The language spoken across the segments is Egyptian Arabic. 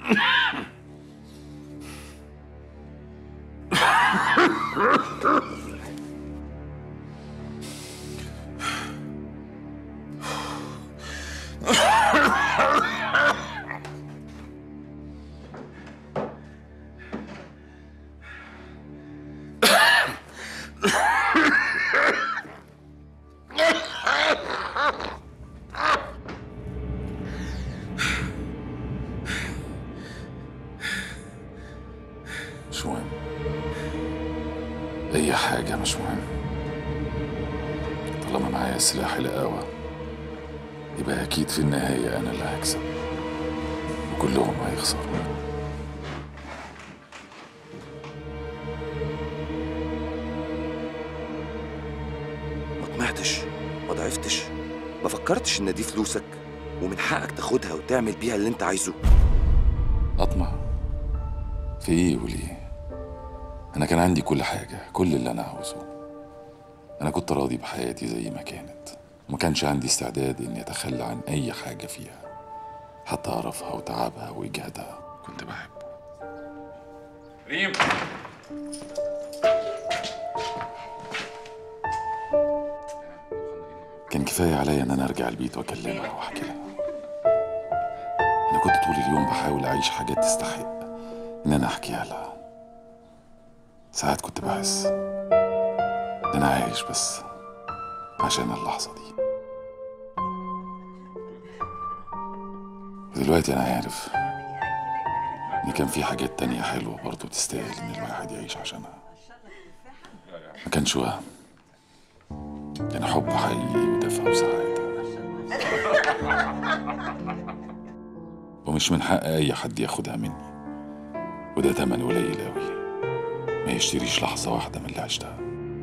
مش مهم أي حاجة مش مهم طالما معايا سلاح القهوة يبقى أكيد في النهاية أنا اللي هكسب وكلهم هيخسروا ما طمعتش ما ضعفتش ما فكرتش ان دي فلوسك ومن حقك تاخدها وتعمل بيها اللي انت عايزه أطمع في إيه وليه أنا كان عندي كل حاجة كل اللي أنا عاوزه أنا كنت راضي بحياتي زي ما كانت وما كانش عندي استعداد إني أتخلى عن أي حاجة فيها حتى قرفها وتعبها وإجهادها كنت بحبه ريم كان كفاية عليا إن أنا أرجع البيت وأكلمها وأحكي لها أنا كنت طول اليوم بحاول أعيش حاجات تستحق إن أنا أحكيها لها ساعات كنت بحس إن أنا عايش بس عشان اللحظة دي ودلوقتي أنا عارف إن كان في حاجات تانية حلوة برضه تستاهل إن الواحد يعيش عشانها ما كانش وهم كان حب حقيقي ودفى وسعادة ومش من حق أي حد ياخدها مني وده تمن قليل أوي ما يشتريش لحظة واحدة من اللي عشتها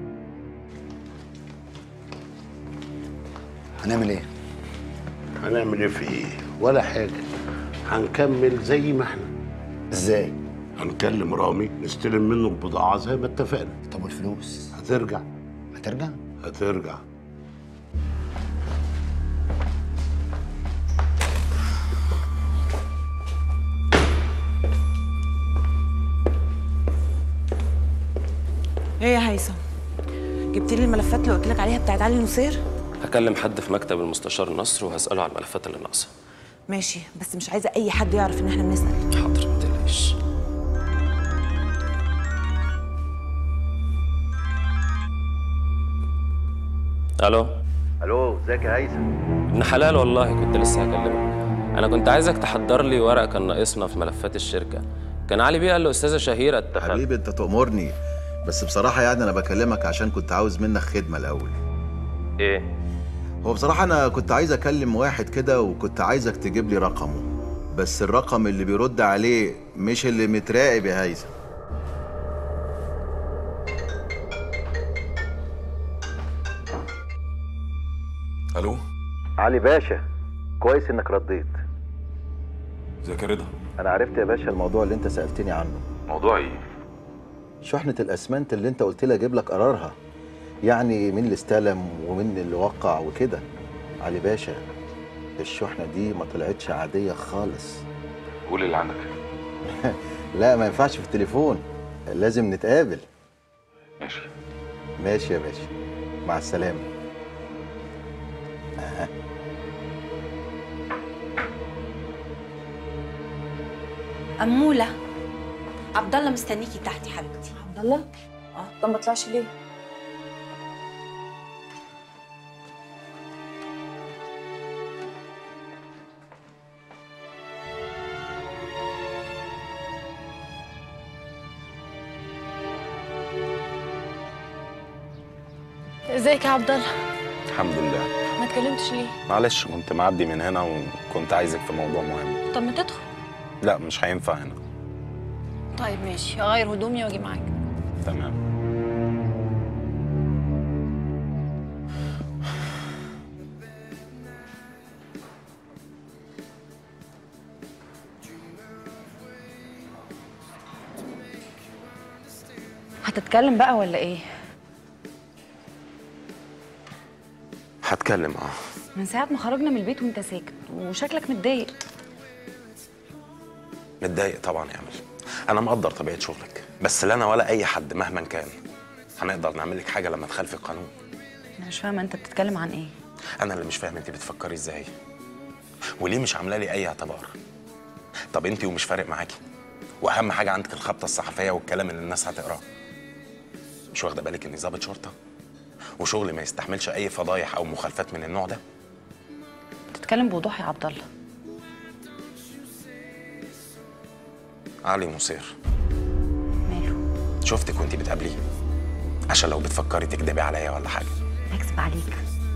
هنعمل ايه؟ هنعمل ايه في ايه؟ ولا حاجة هنكمل زي ما احنا ازاي؟ هنكلم رامي نستلم منه البضاعة زي ما اتفقنا طب والفلوس؟ هترجع هترجع؟ هترجع ايه يا هيثم جبت لي الملفات اللي قلت لك عليها بتاعت علي نصير هكلم حد في مكتب المستشار نصر وهسأله على الملفات اللي ناقصة ماشي بس مش عايزه اي حد يعرف ان احنا بنسال حاضر ما تقلقيش الو الو ازيك يا هيثم؟ ابن حلال والله كنت لسه هكلمك انا كنت عايزك تحضر لي ورق كان ناقصنا في ملفات الشركه كان علي بيه قال له استاذه شهيره اتفق حبيبي انت تأمرني بس بصراحة يعني أنا بكلمك عشان كنت عاوز منك خدمة الأول ايه هو بصراحة أنا كنت عايز أكلم واحد كده وكنت عايزك تجيب لي رقمه بس الرقم اللي بيرد عليه مش اللي متراقب يا هيثم ألو علي باشا كويس إنك رديت ازيك يا رضا أنا عرفت يا باشا الموضوع اللي أنت سألتني عنه موضوع إيه؟ شحنة الأسمنت اللي أنت قلت لي أجيب لك قرارها يعني مين اللي استلم ومين اللي وقع وكده علي باشا الشحنة دي ما طلعتش عادية خالص قول اللي عندك لا ما ينفعش في التليفون لازم نتقابل ماشي ماشي يا باشا مع السلامة أه. أمولة عبد الله مستنيكي تحت يا حبيبتي عبد الله اه طب ما طلعش ليه ازيك يا عبد الله الحمد لله ما اتكلمتش ليه معلش كنت معدي من هنا وكنت عايزك في موضوع مهم طب ما تدخل لا مش هينفع هنا طيب ماشي هغير هدومي واجي معاك تمام هتتكلم بقى ولا ايه هتكلم اه من ساعه ما خرجنا من البيت وانت ساكت وشكلك متضايق متضايق طبعا يا امل انا مقدر طبيعه شغلك بس لا انا ولا اي حد مهما كان هنقدر نعمل لك حاجه لما تخالفي القانون انا مش فاهمه انت بتتكلم عن ايه انا اللي مش فاهم انت بتفكري ازاي وليه مش عامله لي اي اعتبار طب انت ومش فارق معاكي واهم حاجه عندك الخبطه الصحفيه والكلام اللي الناس هتقراه مش واخده بالك اني ضابط شرطه وشغلي ما يستحملش اي فضايح او مخالفات من النوع ده بتتكلم بوضوح يا عبد الله علي مصير ماله شفتك وانت بتقابليه عشان لو بتفكري تكدبي عليا ولا حاجه هكذب عليك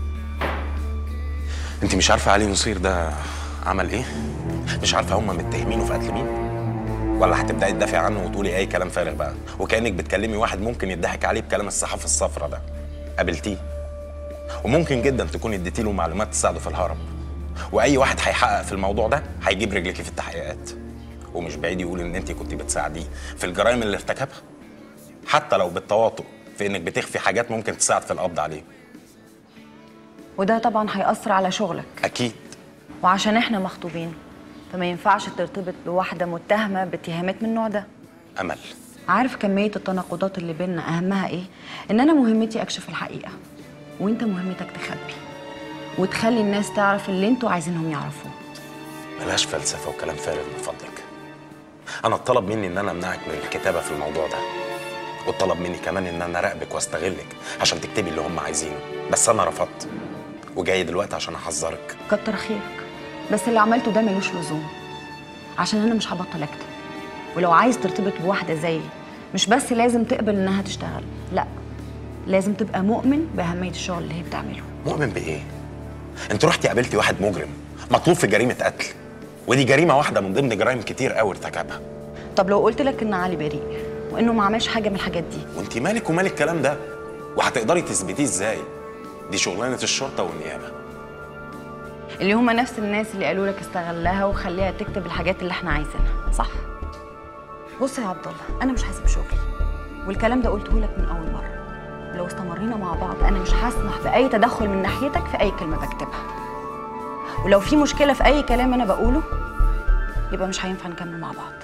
انت مش عارفه علي نصير ده عمل ايه مش عارفه هم متهمينه في قتل مين ولا هتبداي تدافعي عنه وتقولي اي كلام فارغ بقى وكانك بتكلمي واحد ممكن يضحك عليه بكلام الصحافه الصفراء ده قابلتيه وممكن جدا تكون اديتي له معلومات تساعده في الهرب واي واحد هيحقق في الموضوع ده هيجيب رجلك في التحقيقات ومش بعيد يقول ان انت كنت بتساعديه في الجرائم اللي ارتكبها حتى لو بالتواطؤ في انك بتخفي حاجات ممكن تساعد في القبض عليه وده طبعا هيأثر على شغلك اكيد وعشان احنا مخطوبين فما ينفعش ترتبط بواحدة متهمة باتهامات من النوع ده امل عارف كمية التناقضات اللي بيننا أهمها إيه؟ إن أنا مهمتي أكشف الحقيقة وأنت مهمتك تخبي وتخلي الناس تعرف اللي أنتوا عايزينهم يعرفوه بلاش فلسفه وكلام فارغ من فضلك انا اتطلب مني ان انا امنعك من الكتابه في الموضوع ده واتطلب مني كمان ان انا اراقبك واستغلك عشان تكتبي اللي هم عايزينه بس انا رفضت وجاي دلوقتي عشان احذرك كتر خيرك بس اللي عملته ده ملوش لزوم عشان أنا مش هبطل أكتب ولو عايز ترتبط بواحدة زيي مش بس لازم تقبل إنها تشتغل لا لازم تبقى مؤمن بأهمية الشغل اللي هي بتعمله مؤمن بايه انت رحتي قابلتي واحد مجرم مطلوب في جريمه قتل ودي جريمه واحده من ضمن جرائم كتير قوي ارتكبها طب لو قلت لك إن علي بريء وإنه ما عملش حاجة من الحاجات دي وانت مالك ومال الكلام ده وهتقدري تثبتيه ازاي دي شغلانه الشرطه والنيابه اللي هم نفس الناس اللي قالوا لك استغلها وخليها تكتب الحاجات اللي احنا عايزينها صح بص يا عبد الله انا مش هسيب شغلي والكلام ده قلته لك من اول مره ولو استمرينا مع بعض انا مش هسمح باي تدخل من ناحيتك في اي كلمه بكتبها ولو في مشكله في اي كلام انا بقوله يبقى مش هينفع نكمل مع بعض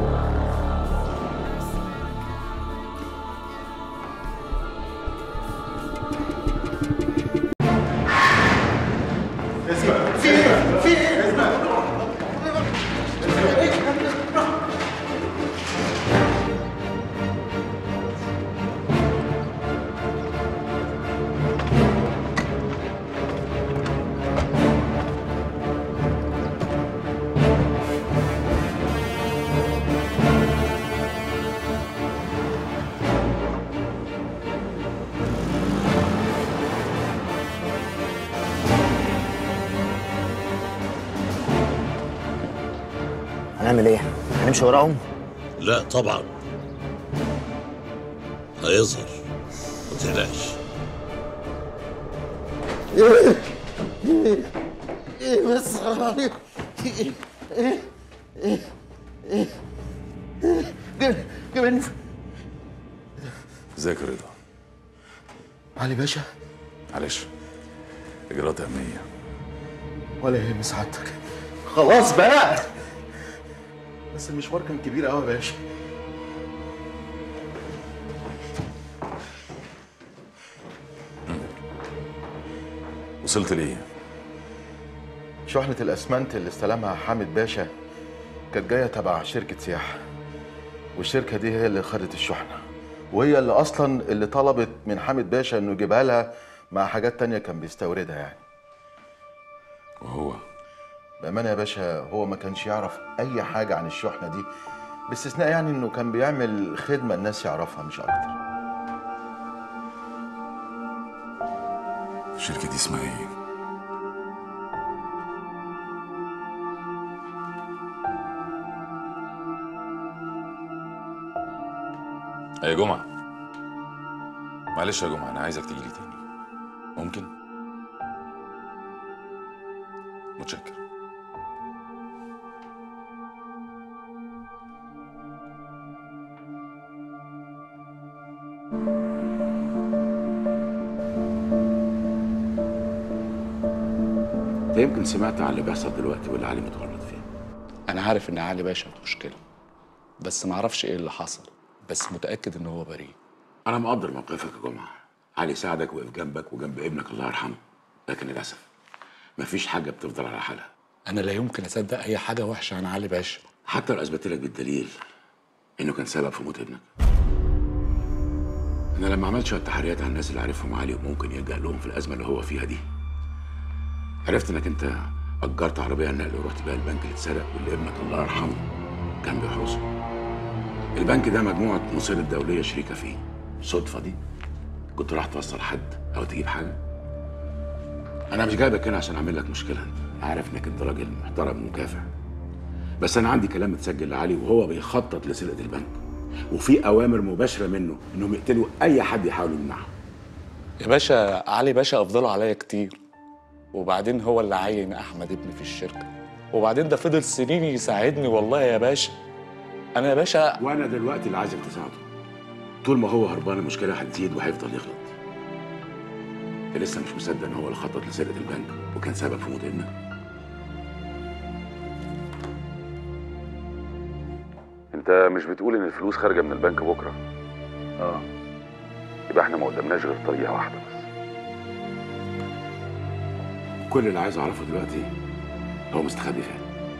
هنعمل ايه؟ هنمشي وراهم؟ لا طبعا هيظهر ما تقلقش ايه بس حرام عليك ايه ايه ايه ايه جب- جبني ازيك يا رضا علي باشا معلش اجراءات امنيه ولا يهم سعادتك خلاص بقى بس المشوار كان كبير قوي يا باشا وصلت ليه شحنة الأسمنت اللي استلمها حامد باشا كانت جاية تبع شركة سياحة والشركة دي هي اللي خدت الشحنة وهي اللي أصلا اللي طلبت من حامد باشا إنه يجيبها لها مع حاجات تانية كان بيستوردها يعني وهو بأمانة يا باشا هو ما كانش يعرف أي حاجة عن الشحنة دي باستثناء يعني إنه كان بيعمل خدمة الناس يعرفها مش أكتر الشركه دي اسمها ايه يا جمعة معلش يا جمعة أنا عايزك تيجي لي تاني ممكن؟ متشكر انت يمكن سمعت عن اللي بيحصل دلوقتي واللي علي متورط فيه انا عارف ان علي باشا في مشكله بس معرفش ايه اللي حصل بس متاكد ان هو بريء انا مقدر موقفك يا جمعه علي ساعدك وقف جنبك وجنب ابنك الله يرحمه لكن للاسف مفيش حاجه بتفضل على حالها انا لا يمكن اصدق اي حاجه وحشه عن علي باشا حتى لو اثبت لك بالدليل انه كان سبب في موت ابنك انا لما عملت شويه تحريات عن الناس اللي عارفهم علي وممكن يلجا لهم في الازمه اللي هو فيها دي عرفت انك انت اجرت عربيه نقل ورحت بيها البنك اللي اتسرق واللي ابنك الله يرحمه كان بيحرسه البنك ده مجموعه مصير الدوليه شريكه فيه صدفه دي كنت راح توصل حد او تجيب حاجه انا مش جايبك هنا عشان اعمل لك مشكله انت عارف انك انت راجل محترم ومكافح بس انا عندي كلام متسجل لعلي وهو بيخطط لسرقه البنك وفي اوامر مباشره منه انهم يقتلوا اي حد يحاول يمنعه يا باشا علي باشا افضله عليا كتير وبعدين هو اللي عين احمد ابني في الشركه وبعدين ده فضل سنين يساعدني والله يا باشا انا يا باشا وانا دلوقتي اللي عايزك تساعده طول ما هو هربان المشكله هتزيد وهيفضل يغلط انت لسه مش مصدق ان هو اللي خطط لسرقه البنك وكان سبب في موت ابنك انت مش بتقول ان الفلوس خارجه من البنك بكره اه يبقى احنا ما قدامناش غير طريقه واحده بس كل اللي عايز اعرفه دلوقتي هو مستخبي فين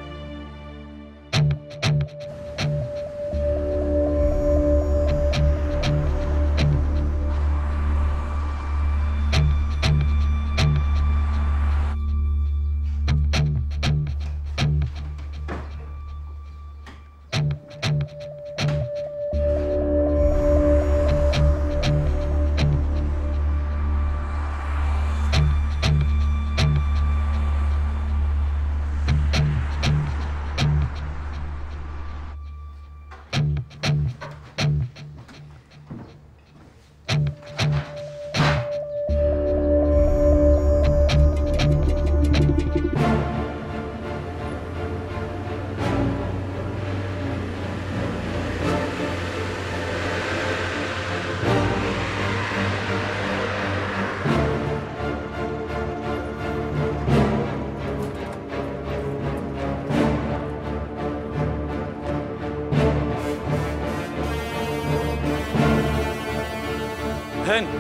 هاني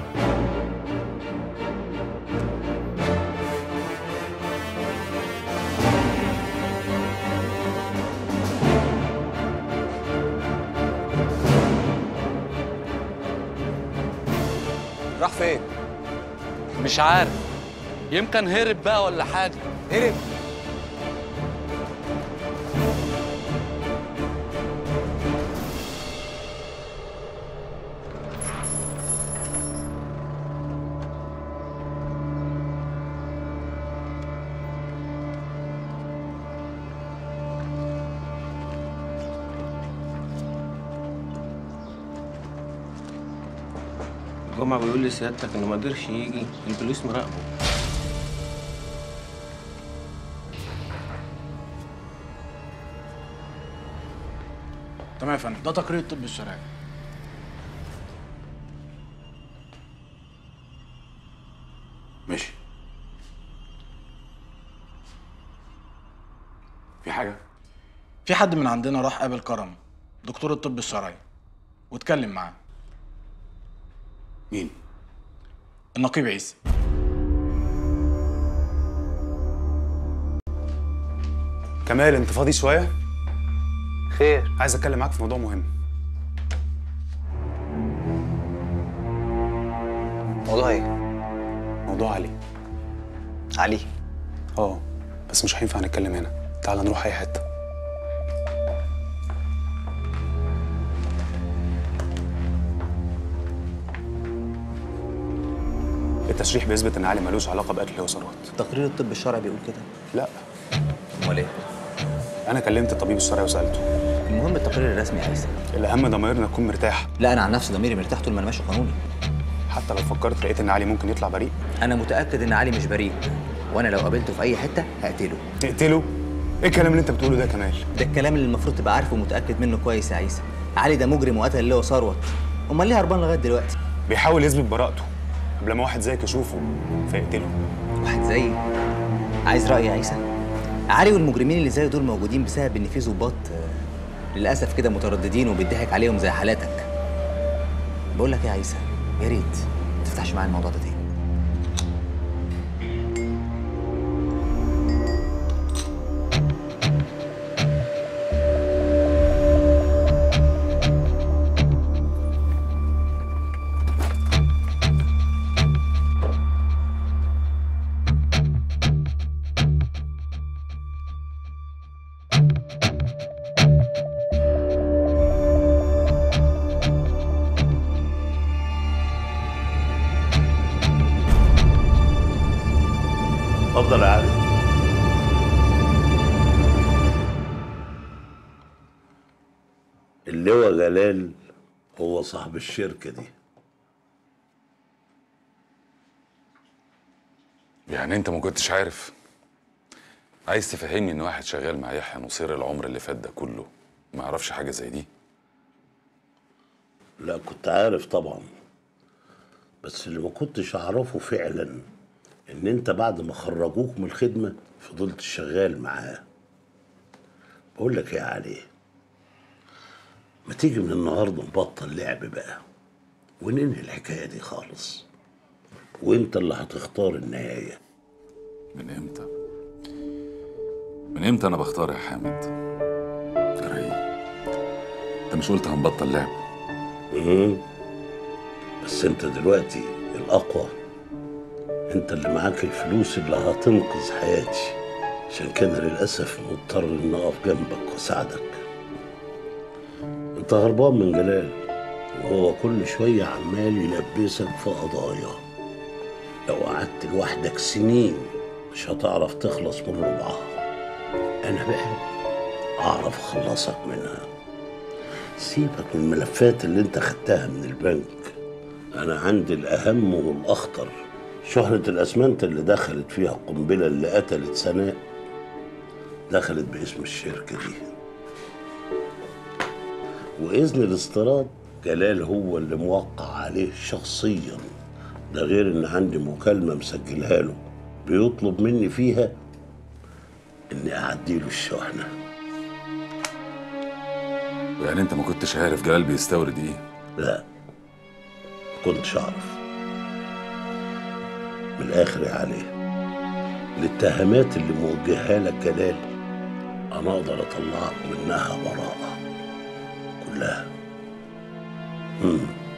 راح فين؟ مش عارف يمكن هرب بقى ولا حاجه هرب جمعة بيقول لي سيادتك انه ما قدرش يجي البوليس مراقبه تمام يا فندم ده تقرير الطب الشرعي ماشي في حاجه في حد من عندنا راح قابل كرم دكتور الطب الشرعي واتكلم معاه مين النقيب عيسى كمال انت فاضي شويه خير عايز اتكلم معاك في موضوع مهم موضوع ايه؟ موضوع علي علي اه بس مش هينفع نتكلم هنا تعال نروح اي حته التشريح بيثبت ان علي ملوش علاقه بقتل وثروت تقرير الطب الشرعي بيقول كده لا امال ايه انا كلمت الطبيب الشرعي وسالته المهم التقرير الرسمي يا عيسى الاهم ضميرنا تكون مرتاح لا انا عن نفسي ضميري مرتاح طول ما انا ماشي قانوني حتى لو فكرت لقيت ان علي ممكن يطلع بريء انا متاكد ان علي مش بريء وانا لو قابلته في اي حته هقتله تقتله ايه الكلام اللي انت بتقوله ده يا كمال ده الكلام اللي المفروض تبقى عارفه ومتاكد منه كويس يا عيسى علي ده مجرم وقتل اللي هو ثروت امال ليه هربان لغايه دلوقتي بيحاول يثبت براءته قبل ما واحد زيك يشوفه فيقتله واحد زيي عايز رايي يا عيسى علي والمجرمين اللي زيه دول موجودين بسبب ان في ظباط آه، للاسف كده مترددين وبيضحك عليهم زي حالاتك بقول لك ايه يا عيسى يا ريت ما تفتحش معايا الموضوع ده تاني اتفضل يا علي اللواء جلال هو صاحب الشركة دي يعني انت ما كنتش عارف عايز تفهمني ان واحد شغال مع يحيى نصير العمر اللي فات ده كله ما يعرفش حاجه زي دي لا كنت عارف طبعا بس اللي ما كنتش اعرفه فعلا ان انت بعد ما خرجوك من الخدمة فضلت شغال معاه بقول لك يا علي ما تيجي من النهارده نبطل لعب بقى وننهي الحكاية دي خالص وانت اللي هتختار النهاية من امتى من امتى انا بختار يا حامد فرقي انت مش قلت هنبطل لعب مم. بس انت دلوقتي الاقوى انت اللي معاك الفلوس اللي هتنقذ حياتي عشان كده للاسف مضطر ان اقف جنبك واساعدك انت هربان من جلال وهو كل شويه عمال يلبسك في قضايا لو قعدت لوحدك سنين مش هتعرف تخلص من ربعها انا بقى اعرف اخلصك منها سيبك من الملفات اللي انت خدتها من البنك انا عندي الاهم والاخطر شهرة الاسمنت اللي دخلت فيها القنبلة اللي قتلت سناء دخلت باسم الشركة دي واذن الاستيراد جلال هو اللي موقع عليه شخصيا ده غير ان عندي مكالمة مسجلها له بيطلب مني فيها اني اعديله الشحنه يعني انت ما كنتش عارف جلال بيستورد ايه لا كنتش اعرف من الاخر يا علي الاتهامات اللي موجهها لك جلال انا اقدر اطلعك منها براءه كلها مم.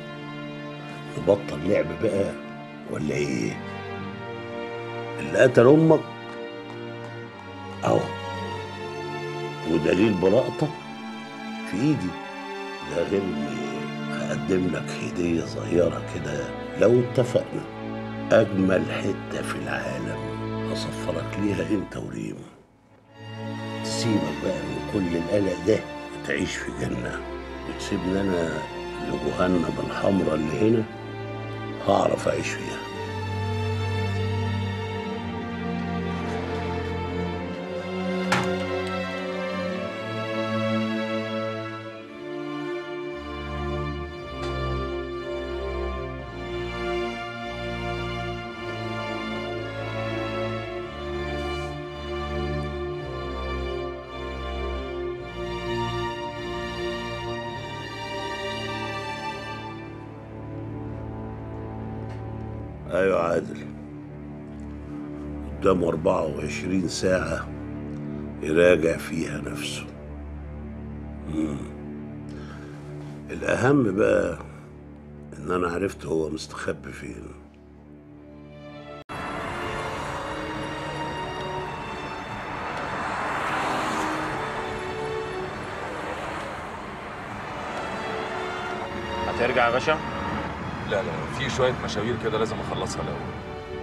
نبطل لعب بقى ولا ايه اللي قتل امك اهو ودليل براءتك في ايدي ده غير اني هقدم لك هدية صغيرة كده لو اتفقنا أجمل حتة في العالم هصفرك ليها أنت وريم تسيبك بقى من كل القلق ده وتعيش في جنة وتسيبني أنا لجهنم الحمراء اللي هنا هعرف أعيش فيها أيوة عادل قدامه 24 ساعة يراجع فيها نفسه مم. الأهم بقى إن أنا عرفت هو مستخبي فين هترجع يا باشا؟ لا لا في شويه مشاوير كده لازم اخلصها الاول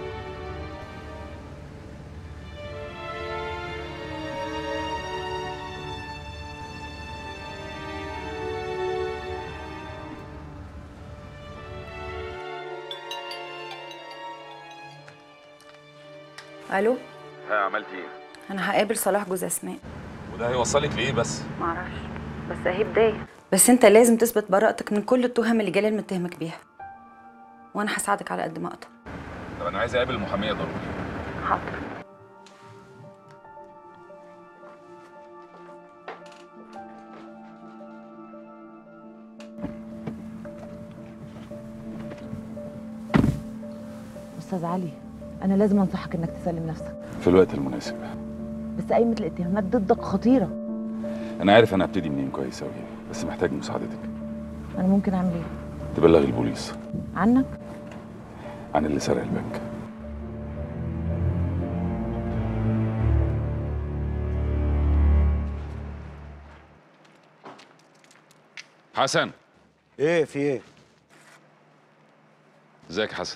الو ها عملت ايه انا هقابل صلاح جوز اسماء وده هيوصلك لايه بس معرفش بس اهي بدايه بس انت لازم تثبت براءتك من كل التهم اللي جلال متهمك بيها وانا هساعدك على قد ما اقدر طب انا عايز اقابل المحاميه ضروري حاضر استاذ علي انا لازم انصحك انك تسلم نفسك في الوقت المناسب بس قايمه الاتهامات ضدك خطيره انا عارف انا هبتدي منين كويس قوي بس محتاج مساعدتك انا ممكن اعمل ايه تبلغي البوليس عنك عن اللي سرق البنك حسن ايه في ايه ازيك يا حسن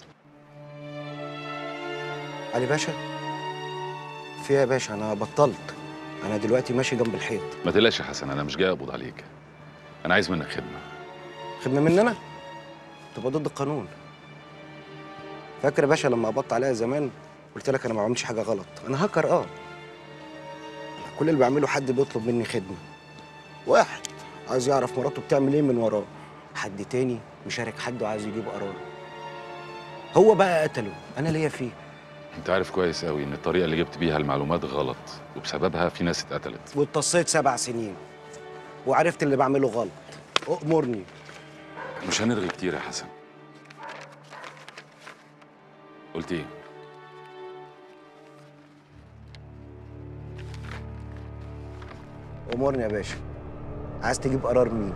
علي باشا في ايه يا باشا انا بطلت انا دلوقتي ماشي جنب الحيط ما تقلقش يا حسن انا مش جاي اقبض عليك انا عايز منك خدمه خدمه مننا تبقى ضد القانون فاكر يا باشا لما قبضت عليا زمان قلت لك انا ما بعملش حاجه غلط انا هاكر اه كل اللي بعمله حد بيطلب مني خدمه واحد عايز يعرف مراته بتعمل ايه من وراه حد تاني مشارك حد وعايز يجيب قرار هو بقى قتله انا ليا فيه انت عارف كويس قوي ان الطريقه اللي جبت بيها المعلومات غلط وبسببها في ناس اتقتلت واتصيت سبع سنين وعرفت اللي بعمله غلط اؤمرني مش هنرغي كتير يا حسن قلت ايه امرني يا باشا عايز تجيب قرار مين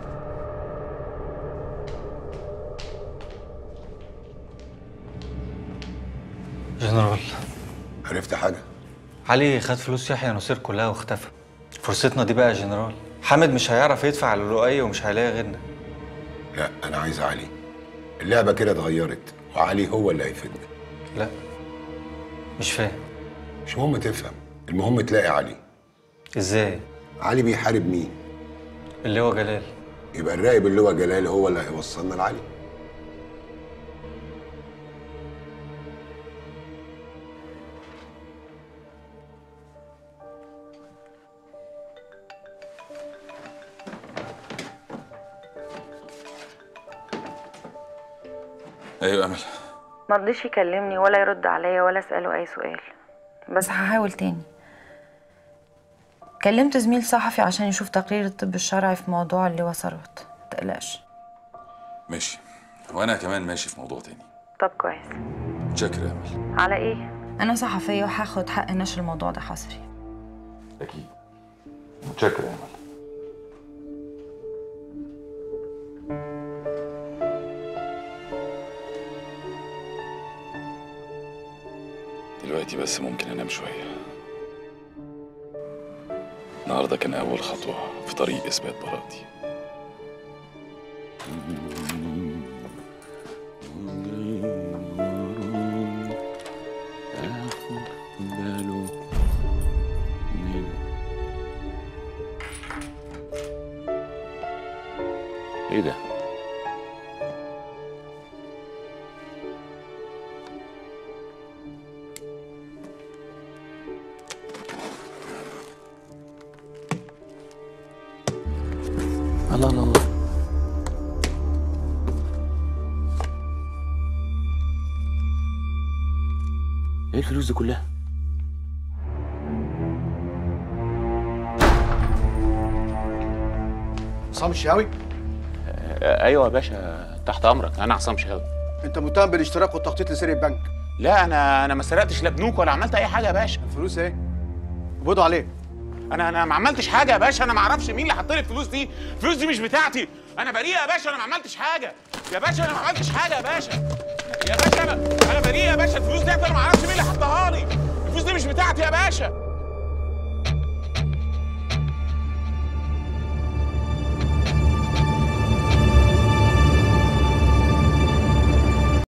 جنرال عرفت حاجه علي خد فلوس يحيى نصير كلها واختفى فرصتنا دي بقى يا جنرال حامد مش هيعرف يدفع على اللؤية ومش هيلاقي غيرنا لا انا عايز علي اللعبه كده اتغيرت وعلي هو اللي هيفيدنا لا مش فاهم مش مهم تفهم المهم تلاقي علي ازاي علي بيحارب مين اللي هو جلال يبقى الراقب اللي هو جلال هو اللي هيوصلنا لعلي ايوه امل مرضيش يكلمني ولا يرد عليا ولا اساله اي سؤال بس هحاول تاني كلمت زميل صحفي عشان يشوف تقرير الطب الشرعي في موضوع اللي ثروت متقلقش ماشي وانا كمان ماشي في موضوع تاني طب كويس متشكر يا امل على ايه انا صحفيه وهاخد حق نشر الموضوع ده حصري اكيد متشكر يا امل دلوقتي بس ممكن انام شويه النهارده كان اول خطوه في طريق اثبات براءتي ايه ده الله الله الله ايه الفلوس دي كلها؟ عصام الشهاوي آه، ايوه يا باشا تحت امرك انا عصام شهاوي انت متهم بالاشتراك والتخطيط لسرقه البنك لا انا انا ما سرقتش لا بنوك ولا عملت اي حاجه يا باشا الفلوس ايه قبضوا عليه انا انا ما عملتش حاجه يا باشا انا ما اعرفش مين اللي حط لي الفلوس دي الفلوس دي مش بتاعتي انا بريء يا باشا انا ما عملتش حاجه يا باشا انا ما عملتش حاجه يا باشا يا باشا انا انا بريء يا باشا الفلوس دي انا ما اعرفش مين اللي حطها لي الفلوس دي مش بتاعتي يا باشا